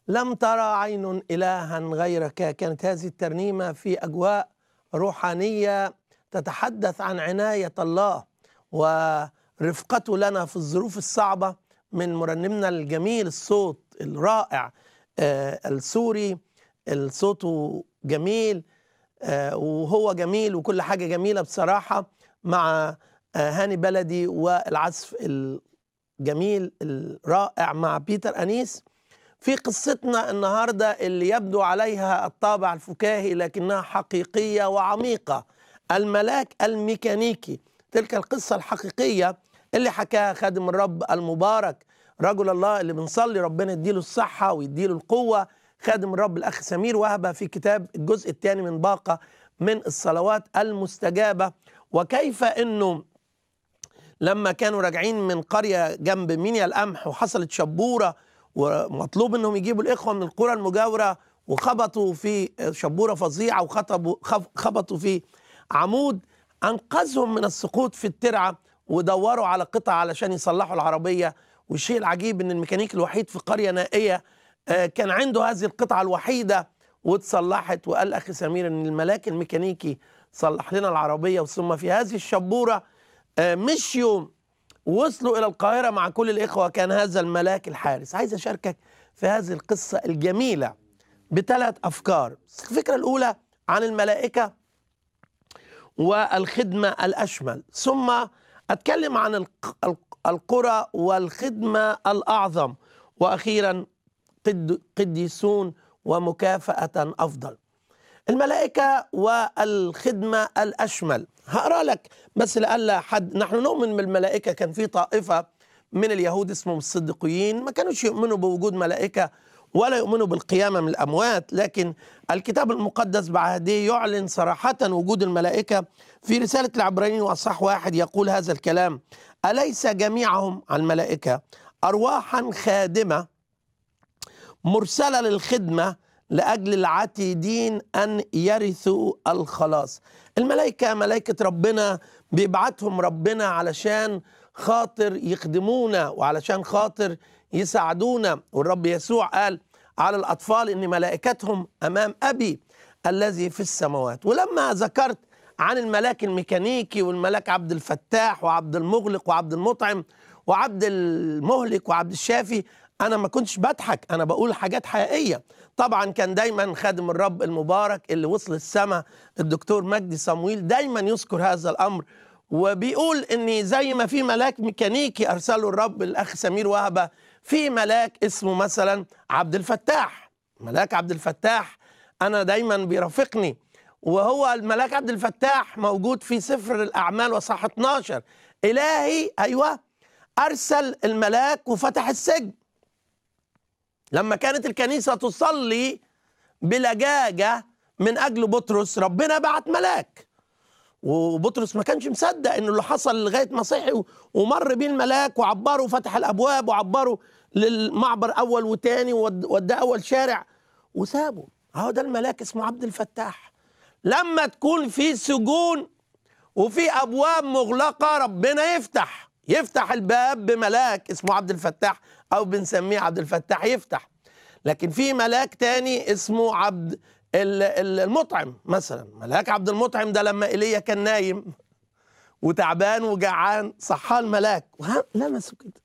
لم ترى عين إلها غيرك كانت هذه الترنيمة في أجواء روحانية تتحدث عن عناية الله ورفقته لنا في الظروف الصعبة من مرنمنا الجميل الصوت الرائع آه، السوري صوته جميل آه، وهو جميل وكل حاجة جميلة بصراحة مع آه، هاني بلدي والعزف الجميل الرائع مع بيتر أنيس في قصتنا النهاردة اللي يبدو عليها الطابع الفكاهي لكنها حقيقية وعميقة الملاك الميكانيكي تلك القصة الحقيقية اللي حكاها خادم الرب المبارك رجل الله اللي بنصلي ربنا يديله الصحة ويديله القوة خادم الرب الأخ سمير وهبة في كتاب الجزء الثاني من باقة من الصلوات المستجابة وكيف أنه لما كانوا راجعين من قرية جنب مينيا القمح وحصلت شبورة ومطلوب انهم يجيبوا الاخوه من القرى المجاوره وخبطوا في شبوره فظيعه وخطبوا خبطوا في عمود انقذهم من السقوط في الترعه ودوروا على قطع علشان يصلحوا العربيه والشيء العجيب ان الميكانيك الوحيد في قريه نائيه كان عنده هذه القطعه الوحيده واتصلحت وقال اخي سمير ان الملاك الميكانيكي صلح لنا العربيه ثم في هذه الشبوره مشيوا وصلوا إلى القاهرة مع كل الإخوة كان هذا الملاك الحارس عايز أشاركك في هذه القصة الجميلة بثلاث أفكار الفكرة الأولى عن الملائكة والخدمة الأشمل ثم أتكلم عن القرى والخدمة الأعظم وأخيرا قديسون ومكافأة أفضل الملائكة والخدمة الأشمل هقرا لك بس لألا حد نحن نؤمن بالملائكة كان في طائفة من اليهود اسمهم الصديقيين ما كانوش يؤمنوا بوجود ملائكة ولا يؤمنوا بالقيامة من الأموات لكن الكتاب المقدس بعهده يعلن صراحة وجود الملائكة في رسالة العبرانيين وأصح واحد يقول هذا الكلام أليس جميعهم الملائكة أرواحا خادمة مرسلة للخدمة لاجل العتيدين ان يرثوا الخلاص الملائكه ملائكه ربنا بيبعتهم ربنا علشان خاطر يخدمونا وعلشان خاطر يساعدونا والرب يسوع قال على الاطفال ان ملائكتهم امام ابي الذي في السماوات ولما ذكرت عن الملاك الميكانيكي والملاك عبد الفتاح وعبد المغلق وعبد المطعم وعبد المهلك وعبد الشافي انا ما كنتش بضحك انا بقول حاجات حقيقيه طبعا كان دايما خادم الرب المبارك اللي وصل السماء الدكتور مجدي صمويل دايما يذكر هذا الامر وبيقول ان زي ما في ملاك ميكانيكي ارسله الرب الاخ سمير وهبه في ملاك اسمه مثلا عبد الفتاح ملاك عبد الفتاح انا دايما بيرافقني وهو الملاك عبد الفتاح موجود في سفر الاعمال وصح 12 الهي ايوه ارسل الملاك وفتح السجن لما كانت الكنيسة تصلي بلجاجة من أجل بطرس ربنا بعت ملاك وبطرس ما كانش مصدق انه اللي حصل لغايه ما صحي ومر بيه الملاك وعبره وفتح الابواب وعبره للمعبر اول وتاني وداه اول شارع وسابه اهو ده الملاك اسمه عبد الفتاح لما تكون في سجون وفي ابواب مغلقه ربنا يفتح يفتح الباب بملاك اسمه عبد الفتاح او بنسميه عبد الفتاح يفتح لكن في ملاك تاني اسمه عبد المطعم مثلا ملاك عبد المطعم ده لما ايليا كان نايم وتعبان وجعان صحاه الملاك لمسه كده